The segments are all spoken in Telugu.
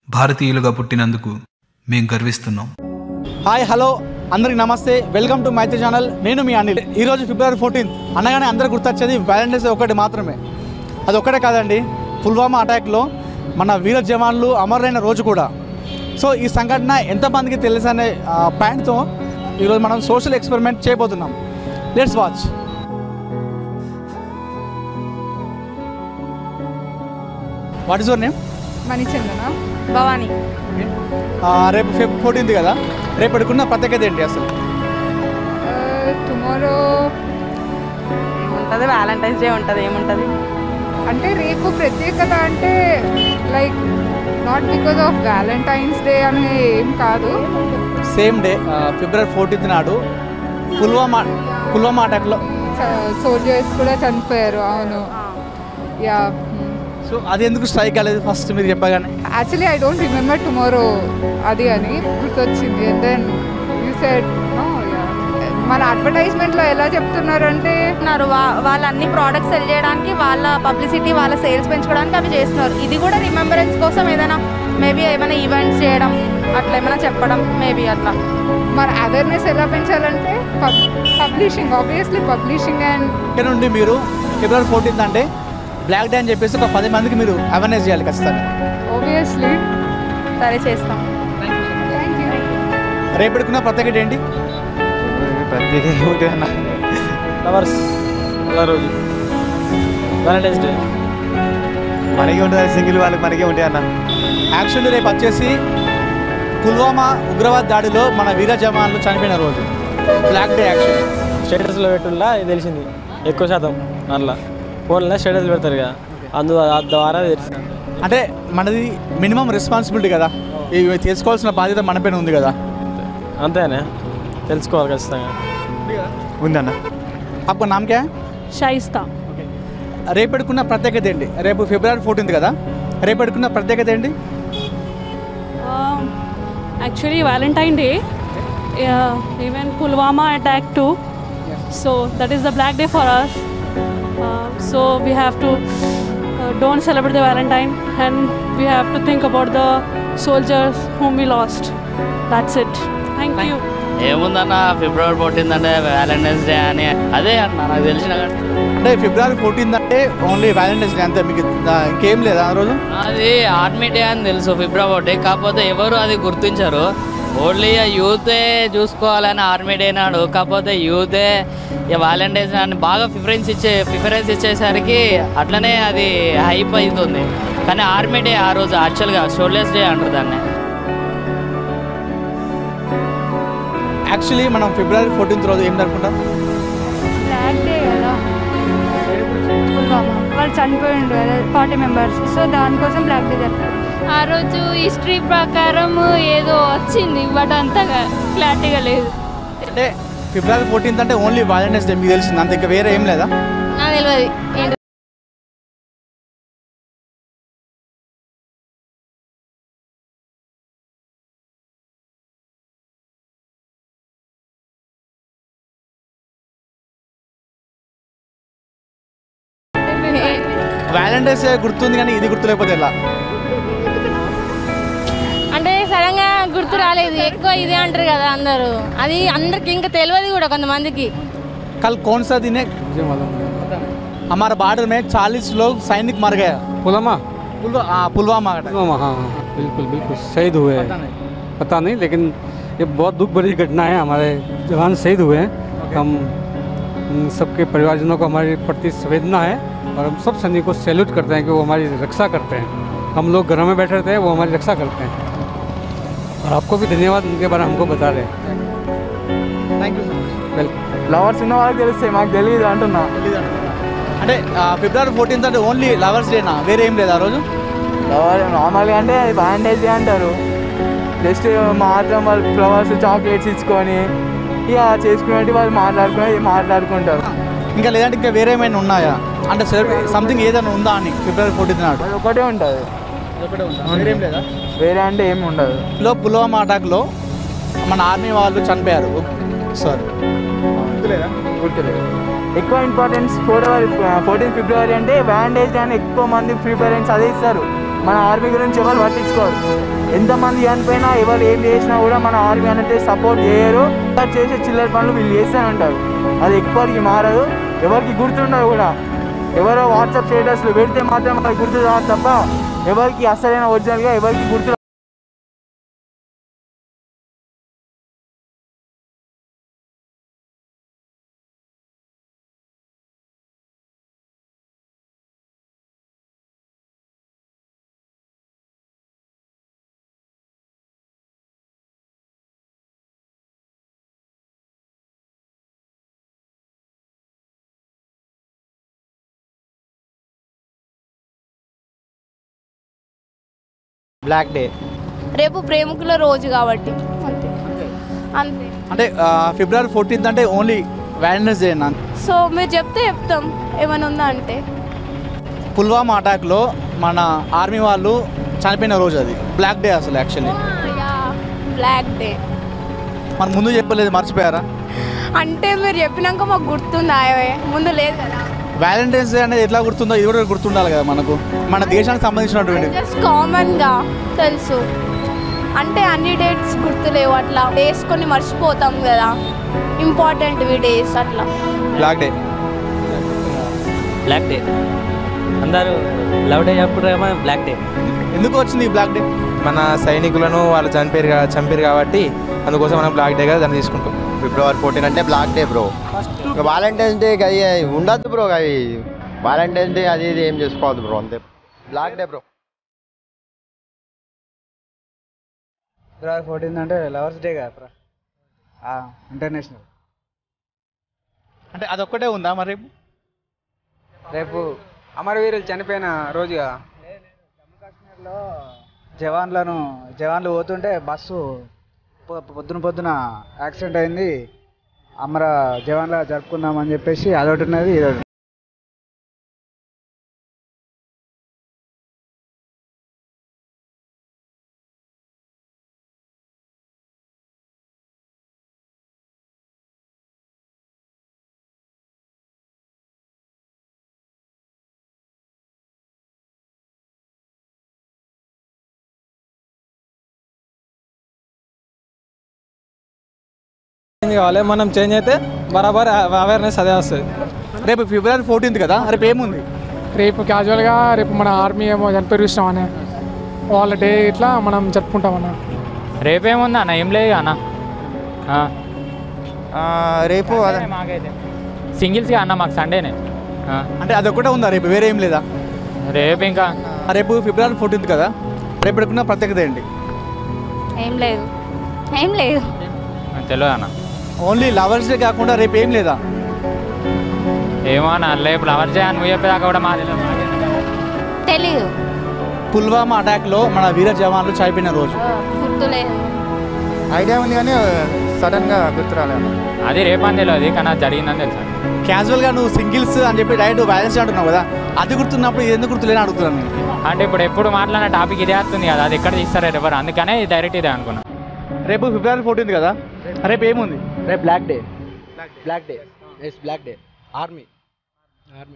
భారతీయులుగా పుట్టినందుకు మేం గర్విస్తున్నాం హాయ్ హలో అందరికి నమస్తే వెల్కమ్ టు మైత్రి ఛానల్ నేను మీ అనిల్ ఈరోజు ఫిబ్రవరి ఫోర్టీన్త్ అనగానే అందరూ గుర్తొచ్చేది వ్యాలంటైన్స్ డే ఒకటి మాత్రమే అది ఒక్కటే కాదండి పుల్వామా అటాక్లో మన వీర జవాన్లు అమరులైన రోజు కూడా సో ఈ సంఘటన ఎంతమందికి తెలుసు అనే పాయింట్తో ఈరోజు మనం సోషల్ ఎక్స్పెరిమెంట్ చేయబోతున్నాం let's watch what is your name Manichandana Bhavani రేపు ఫిబ్ ఫోర్టీన్త్ కదా రేపు పెట్టుకున్న ప్రత్యేకత ఏంటి అసలు టుమారో ఉంటుంది వ్యాలంటైన్స్ డే ఉంటుంది ఏముంటుంది అంటే రేపు ప్రత్యేకత అంటే like not because of Valentine's day అని ఏం కాదు సేమ్ డే ఫిబ్రవరి ఫోర్టీన్త్ నాడు పుల్వామా పుల్వామా అటాక్లో సోల్జర్స్ కూడా చనిపోయారు అవును యా సో అది ఎందుకు స్ట్రైక్ కాలేదు ఫస్ట్ మీరు చెప్పగానే actually I don't remember tomorrow అది అని గుర్తొచ్చింది అండ్ దెన్ యూ సెడ్ మన అడ్వర్టైజ్మెంట్లో ఎలా చెప్తున్నారంటే ఉన్నారు వా- వాళ్ళ అన్ని ప్రోడక్ట్స్ సెల్ చేయడానికి వాళ్ళ పబ్లిసిటీ వాళ్ళ సేల్స్ పెంచుకోవడానికి అవి చేస్తున్నారు ఇది కూడా రిమెంబరెన్స్ కోసం ఏదైనా మేబీ ఏమైనా ఈవెంట్స్ చేయడం అట్లా ఏమైనా చెప్పడం మేబీ అట్లా మన అవేర్నెస్ ఎలా పెంచాలంటే పబ్లిషింగ్ ఆబ్వియస్లీ పబ్లిషింగ్ అండ్ ఇక్కడ నుండి మీరు ఫిబ్రవరి ఫోర్టీన్త్ అంటే బ్లాక్ డే అని చెప్పేసి ఒక పది మందికి మీరు అవేర్నెస్ చేయాలి ఖచ్చితంగా ఆబ్వియస్లీ సరే చేస్తాం థ్యాంక్ యూ రేపు పెట్టుకున్న ప్రత్యేకత ఏంటి ప్రత్యేక ఏమిటి అన్న లవర్స్ అలా రోజు వ్యాలంటైన్స్ డే మనకి ఉంటుంది సింగిల్ వాళ్ళకి మనకే ఉంటాయి అన్న యాక్చువల్లీ రేపు వచ్చేసి పుల్వామా ఉగ్రవాద దాడిలో మన వీర జవాన్లు చనిపోయిన రోజు బ్లాక్ డే యాక్చువల్లీ స్టేటస్లో పెట్టుల్లా ఇది తెలిసింది ఎక్కువ శాతం అట్లా ఫోన్లో స్టేటస్లు పెడతారు కదా అందు ఆ ద్వారా తెలిసింది అంటే మనది మినిమం రెస్పాన్సిబిలిటీ కదా ఇవి తీసుకోవాల్సిన బాధ్యత మనపైన ఉంది కదా అంతేనే తెలుసుకోవాలి ఖచ్చితంగా ఉందన్న आपका नाम क्या है షైస్తా రేపు పెట్టుకున్న ప్రత్యేకత ఏంటి రేపు ఫిబ్రవరి ఫోర్టీన్త్ కదా రేపు పెట్టుకున్న ప్రత్యేకత ఏంటి actually Valentine day even Pulwama attack too so that is the black day for us so we have to don't celebrate the Valentine and we have to think about the soldiers home we lost that's it thank you ఏముందన్న ఫిబ్రవరి ఫోర్టీన్త్ అంటే వ్యాలంటైన్స్ డే అని అదే అన్న నాకు తెలిసిన కాడ. అంటే ఫిబ్రవరి ఫోర్టీన్త్ అంటే ఓన్లీ వ్యాలంటైన్స్ డే అంతే మీకు దా- ఇంకేం లేదా ఆ రోజు అది ఆర్మీ డే అని తెలుసు ఫిబ్రవరి కాకపోతే ఎవరు అది గుర్తించరు ఓన్లీ యూతే చూసుకోవాలని ఆర్మీ డే నాడు కాకపోతే యూతే ఇక వ్యాలంటైన్స్ అని బాగా ప్రిఫరెన్స్ ఇచ్చే ప్రిఫరెన్స్ ఇచ్చేసరికి అట్లనే అది హైప్ అవుతుంది కానీ ఆర్మీ డే ఆ రోజు యాక్చువల్గా షోల్డర్స్ డే అంటారు దాన్ని యాక్చువల్లీ మనం ఫిబ్రవరి ఫోర్టీన్త్ రోజు ఏం జరుపుకుంటాం బ్లాక్ డే కదా పుల్వామా వాళ్ళు చనిపోయిండు కదా ఫార్టీ మెంబర్స్ సో దానికోసం బ్లాక్ డే జరుపుకుంటాం ఆ రోజు హిస్టరీ ప్రకారం ఏదో వచ్చింది బట్ అంతగా క్లారిటీగా లేదు అంటే ఫిబ్రవరి ఫోర్టీన్త్ అంటే ఓన్లీ వ్యాలంటైన్స్ డే మీకు తెలిసింది అంత ఇంకా వేరే ఏం లేదా నాకు తెలియదు ఏంటో వ్యాలంటైన్స్ డే గుర్తుంది కానీ ఇది గుర్తులేకపోతే ఎలా అంటే సడన్ గా గుర్తు రాలేదు ఎక్కువ ఇదే అంటారు కదా అందరూ అది అందరికి ఇంకా తెలియదు కూడా కొంతమందికి कल कौन सा दिन है हमारा बॉर्डर में चालीस लोग सैनिक मर गए पुलवामा पुलवा- हाँ, पुलवामा का पुलवामा हाँ हाँ बिल्कुल बिल्कुल शहीद हुए पता हैं नहीं पता नहीं लेकिन ये बहुत दुख भरी घटना है हमारे जवान शहीद हुए हैं हम उन सबके परिवारजनों को हमारे प्रति संवेदना है और हम सब सैनिकों को सैल्यूट करते हैं कि वो हमारी रक्षा करते हैं हम लोग घरों में बैठे रहते हैं वो हमारी रक्षा करते हैं और आपको भी धन्यवाद उनके बारे में हमको बता रहे हैं థ్యాంక్ యూ वेलकम లవర్స్ ఉన్న వాళ్ళకి తెలుస్తాయి మాకు తెలియదు అంటున్నా అంటే ఆ, ఫిబ్రవరి ఫోర్టీన్త్ అంటే ఓన్లీ లవర్స్ డేనా వేరే ఏం లేదా ఆ రోజు లవర్ నార్మల్గా అంటే వ్యాలంటైన్స్ డే అంటారు జస్ట్ మాత్రం వాళ్ళు ఫ్లవర్స్ చాక్లెట్స్ ఇచ్చుకొని ఇక చేసుకునేవి వాళ్ళు మాట్లాడుకుని మాట్లాడుకుంటారు ఇంకా లేదంటే ఇంకా వేరే ఏమైనా ఉన్నాయా అంటే సంథింగ్ ఏదైనా ఉందా అని ఫిబ్రవరి ఫోర్టీన్త్ నాడు అది ఒకటే ఉంటుంది వేరే ఏం లేదా వేరే అంటే ఏమి ఉండదు లో పుల్వామా అటాక్లో మన ఆర్మీ వాళ్ళు చనిపోయారు సారీ గుర్తులేదు ఎక్కువ ఇంపార్టెన్స్ ఫోర్వర్ ఫోర్టీన్ ఫిబ్రవరి అంటే వ్యాలంటైన్స్ డే అని ఎక్కువ మంది ప్రిఫరెన్స్ అదే ఇస్తారు మన ఆర్మీ గురించి ఎవరు పట్టించుకోరు ఎంతమంది చనిపోయినా ఎవరు ఏం చేసినా కూడా మన ఆర్మీ అంటే సపోర్ట్ చేయరు ఇలా చేసే చిల్లర పనులు వీళ్ళు చేస్తానంటారు అది ఎప్పటికీ మారదు ఎవరికి గుర్తుండదు కూడా ఎవరో వాట్సాప్ స్టేటస్లు పెడితే మాత్రం అది గుర్తు రాదు తప్ప ఎవరికి అసలైన ఒరిజినల్గా ఎవరికి గుర్తు బ్లాక్ డే రేపు ప్రేమికుల రోజు కాబట్టి అంతే అంతే అంటే ఆ, ఫిబ్రవరి ఫోర్టీన్త్ అంటే ఓన్లీ వ్యాలెంటైన్స్ డే అన్న సో మీరు చెప్తే చెప్తాం ఏమైనా ఉందా అంటే పుల్వామా అటాక్లో మన ఆర్మీ వాళ్ళు చనిపోయిన రోజు అది బ్లాక్ డే అసలు యాక్చువల్లీ బ్లాక్ డే మన ముందు చెప్పలేదు మర్చిపోయారా అంటే మీరు చెప్పినాక మాకు గుర్తుందా ఏ? ముందు లేదు కదా వ్యాలంటైన్స్ డే అనేది ఎట్లా గుర్తుందో ఇది కూడా గుర్తుండాలి కదా మనకు మన దేశానికి సంబంధించినటువంటి జస్ట్ కామన్గా తెలుసు అంటే అన్ని డేట్స్ గుర్తులేవు అట్లా డేస్ కొన్ని మర్చిపోతాం కదా ఇంపార్టెంట్వి డేస్ అట్లా బ్లాక్ డే బ్లాక్ డే అందరూ లవ్ డే చెప్పుకుంటారేమో బ్లాక్ డే ఎందుకు వచ్చింది ఈ బ్లాక్ డే మన సైనికులను వాళ్ళు చంపారు కా- చంపారు కాబట్టి అందుకోసం మనం బ్లాక్ డేగా దాన్ని తీసుకుంటాం ఫిబ్రవరి ఫోర్టీన్ అంటే black day bro Valentine's day అవి ఉండద్దు బ్రో అవి వాలంటైన్స్ డే అది ఇది ఏం చేసుకోవద్దు బ్రో అంతే black day bro February fourteenth అంటే లవర్స్ డే కదా ఇంటర్నేషనల్ అంటే అదొక్కటే ఉందా మరి రేపు రేపు అమరవీరులు చనిపోయిన రోజుగా జవాన్లను జవాన్లు పోతుంటే బస్సు పొ- పొద్దున పొద్దున యాక్సిడెంట్ అయింది అమర జవాన్ల జరుపుకుందామని చెప్పేసి అదొకటి ఉన్నది ఇదొకటి చేంజ్ కావాలి మనం చేంజ్ అయితే బరాబర్ అవేర్నెస్ అదే వస్తుంది రేపు ఫిబ్రవరి ఫోర్టీన్త్ కదా రేపు ఏముంది రేపు క్యాజువల్గా రేపు మన ఆర్మీ ఏమో చనిపోయి చూసినామని వాళ్ళ డే ఇట్లా మనం జరుపుకుంటామన్న రేపేముంది అన్న ఏం లేదు అన్న రేపు అదే మాకైతే సింగిల్స్గా అన్న మాకు సండేనే ఆ. అంటే అదొక్కటే ఉందా రేపు వేరే ఏం లేదా రేపు ఇంకా రేపు ఫిబ్రవరి ఫోర్టీన్త్ కదా రేపు పెట్టుకున్న ప్రత్యేకత ఏంటి ఏం లేదు ఏం లేదు నాకు తెలియదు అన్న ఓన్లీ లవర్స్ డే కాకుండా రేపు ఏం లేదా ఏమో అన్న రేపు లవర్ చేయని నువ్వు చెప్పేదాకా కూడా మా తెలియదు తెలీదు పుల్వామా అటాక్లో మన వీర జవాన్లు చనిపోయిన రోజు గుర్తులేదు ఐడియా ఉంది కానీ సడన్గా గుర్తు రాలేదు అది రేపని తెలియదు కానీ అది జరిగిందని తెలుసు క్యాజువల్గా నువ్వు సింగిల్స్ అని చెప్పి డైరెక్ట్ బ్యాలెన్స్ అంటున్నావు కదా అది గుర్తున్నప్పుడు ఇది ఎందుకు గుర్తులేని అడుగుతున్నాను నేను అంటే ఇప్పుడు ఎప్పుడు మాట్లాడిన టాపిక్ ఇదే వస్తుంది కదా అది ఎక్కడ తీస్తారు ఎవరు అందుకనే డైరెక్ట్ ఇదే అనుకున్నా రేపు ఫిబ్రవరి ఫోర్టీన్త్ కదా రేపు ఏముంది రేపు black day black day yes black day army army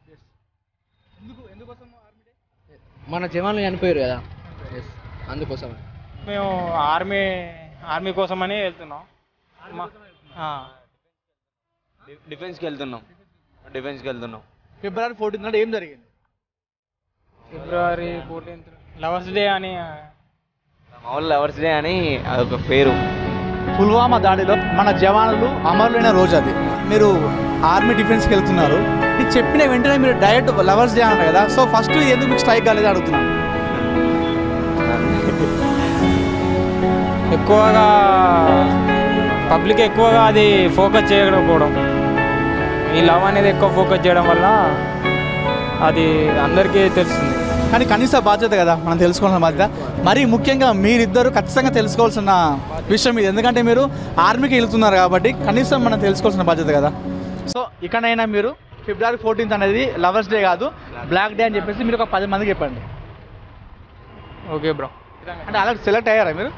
మన జవాన్లు చనిపోయారు కదా ఎస్ అందుకోసం మేము ఆర్మీ ఆర్మీ కోసమని వెళ్తున్నాం మా- ఆ. డిఫెన్స్కి వెళ్తున్నాం డిఫెన్స్కి వెళ్తున్నాం ఫిబ్రవరి ఫోర్టీన్త్ అంటే ఏం జరిగింది ఫిబ్రవరి ఫోర్టీన్త్ లవర్స్ డే అని మామూలు లవర్స్ డే అని అదొక పేరు పుల్వామా దాడిలో మన జవానులు అమరులైన రోజు అది మీరు ఆర్మీ డిఫెన్స్కి వెళ్తున్నారు ఇది చెప్పిన వెంటనే మీరు డైరెక్ట్ లవర్స్ డే అన్నారు కదా సో ఫస్ట్ ఎందుకు మీకు స్ట్రైక్ కాలేదు అడుగుతున్నాను ఎక్కువగా పబ్లిక్ ఎక్కువగా అది ఫోకస్ చేయకపోవడం ఈ లవ్ అనేది ఎక్కువ ఫోకస్ చేయడం వల్ల అది అందరికీ తెలుస్తుంది కానీ కనీస బాధ్యత కదా మనం తెలుసుకోవాల్సిన బాధ్యత మరి ముఖ్యంగా మీరిద్దరు ఖచ్చితంగా తెలుసుకోవాల్సిన విషయం ఇది ఎందుకంటే మీరు ఆర్మీకి వెళ్తున్నారు కాబట్టి కనీసం మనం తెలుసుకోవాల్సిన బాధ్యత కదా సో ఇక్కడైనా మీరు ఫిబ్రవరి ఫోర్టీన్త్ అనేది లవర్స్ డే కాదు బ్లాక్ డే అని చెప్పేసి మీరు ఒక పది మందికి చెప్పండి ఓకే బ్రో అంటే అలా సెలెక్ట్ అయ్యారా మీరు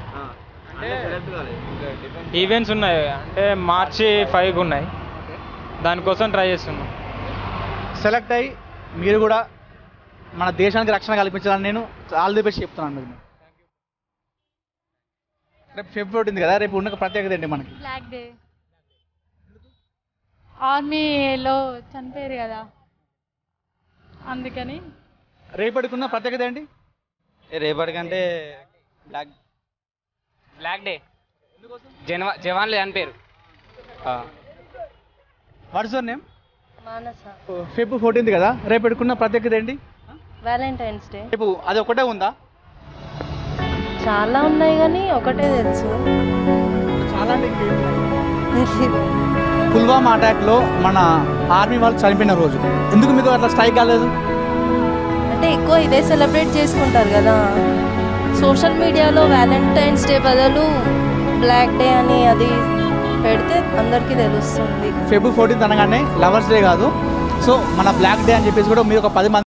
ఈవెంట్స్ ఉన్నాయి అంటే మార్చి ఫైవ్కి ఉన్నాయి దానికోసం ట్రై చేస్తున్నాం సెలెక్ట్ అయ్యి మీరు కూడా మన దేశానికి రక్షణ కల్పించాలని నేను ఆల్ ది బెస్ట్ చెప్తున్నాను మీకు రేపు ఫిబ్రవరి ఉంది కదా రేపు ఉన్న ప్రత్యేకత ఏంటి మనకి బ్లాక్ డే ఆర్మీలో చనిపోయారు కదా అందుకని రేపటికున్న ప్రత్యేకత ఏంటి రేపటికంటే బ్లాక్ బ్లాక్ డే జనవ జవాన్లు చనిపోయారు what's your name Manasa Feb fourteenth కదా రేపటికున్న ప్రత్యేకత ఏంటి వ్యాలంటైన్స్ డే రేపు అది ఒకటే ఉందా చాలా ఉన్నాయి కానీ ఒకటే తెలుసు చాలా పుల్వామా అటాక్లో మన ఆర్మీ వాళ్ళు చనిపోయిన రోజు ఎందుకు మీకు అట్లా స్ట్రైక్ కాలేదు అంటే ఎక్కువ ఇదే సెలబ్రేట్ చేసుకుంటారు కదా సోషల్ మీడియాలో వ్యాలంటైన్స్ డే బదులు బ్లాక్ డే అని అది పెడితే అందరికీ తెలుస్తుంది ఫెబ్ ఫోర్టీన్త్ అనగానే లవర్స్ డే కాదు సో మన బ్లాక్ డే అని చెప్పేసి కూడా మీరు ఒక పది మంది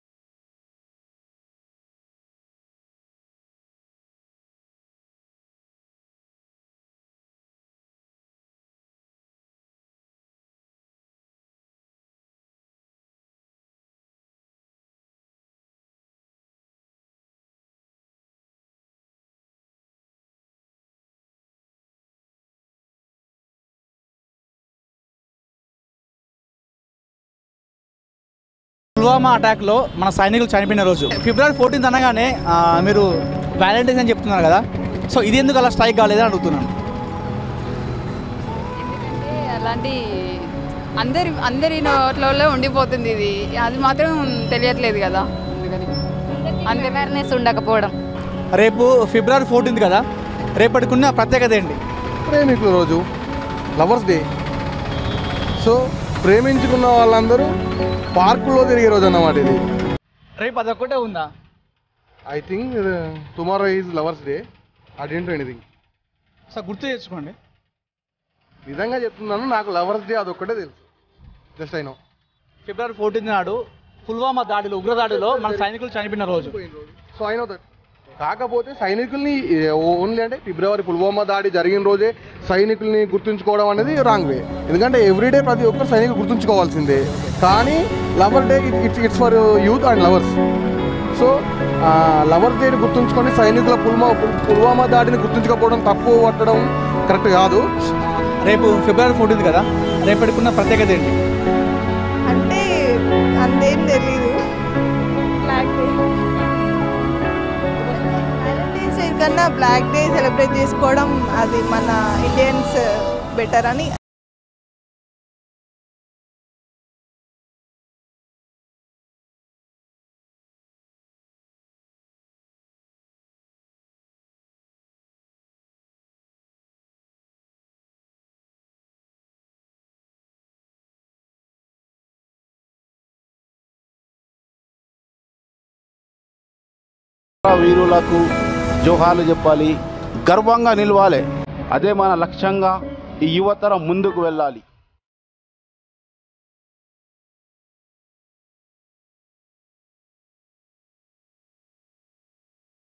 పుల్వామా అటాక్లో మన సైనికులు చనిపోయిన రోజు ఫిబ్రవరి ఫోర్టీన్త్ అనగానే ఆ, మీరు వ్యాలంటైన్స్ అని చెప్తున్నారు కదా సో ఇది ఎందుకు అలా స్ట్రైక్ కాలేదని అడుగుతున్నాను అంటే అలాంటి అందరి అందరి నోట్లలో ఉండిపోతుంది ఇది అది మాత్రం తెలియట్లేదు కదా అందుకని అంత అవేర్నెస్ ఉండకపోవడం రేపు ఫిబ్రవరి ఫోర్టీన్త్ కదా రేపటికున్న ప్రత్యేకత ఏంటి ప్రేమికుల రోజు లవర్స్ డే సో ప్రేమించుకున్న వాళ్ళందరూ పార్కులో తిరిగే రోజు అన్నమాట ఇది రేపు అదొక్కటే ఉందా I think tomorrow is lovers day I don't anything so గుర్తు తెచ్చుకోండి నిజంగా చెప్తున్నాను నాకు లవర్స్ డే అదొక్కటే తెలుసు జస్ట్ అయినో ఫిబ్రవరి ఫోర్టీన్త్ నాడు పుల్వామా దాడిలో ఉగ్రదాడిలో మన సైనికులు చనిపోయిన రోజు సో అయినో దట్ కాకపోతే సైనికుల్ని ఓన్లీ అంటే ఫిబ్రవరి పుల్వామా దాడి జరిగిన రోజే సైనికుల్ని గుర్తుంచుకోవడం అనేది రాంగ్ వే ఎందుకంటే ఎవ్రీడే ప్రతి ఒక్కరు సైనికులు గుర్తుంచుకోవాల్సిందే కానీ lover day it's it's for youth and lovers so lovers డేని గుర్తుంచుకొని సైనికుల పుల్మా పుల్వామా దాడిని గుర్తుంచుకోకపోవడం తప్పు పట్టడం కరెక్ట్ కాదు రేపు ఫిబ్రవరి ఫోర్టీన్త్ కదా రేపటికున్న ప్రత్యేకత ఏంటి అంటే అంతేం తెలీదు బ్లాక్ డే వ్యాలంటైన్స్ డే కన్నా బ్లాక్ డే సెలబ్రేట్ చేసుకోవడం అది మన ఇండియన్స్ బెటర్ అని వీరులకు జోహాలు చెప్పాలి గర్వంగా నిలవాలి అదే మన లక్ష్యంగా ఈ యువతరం ముందుకు వెళ్ళాలి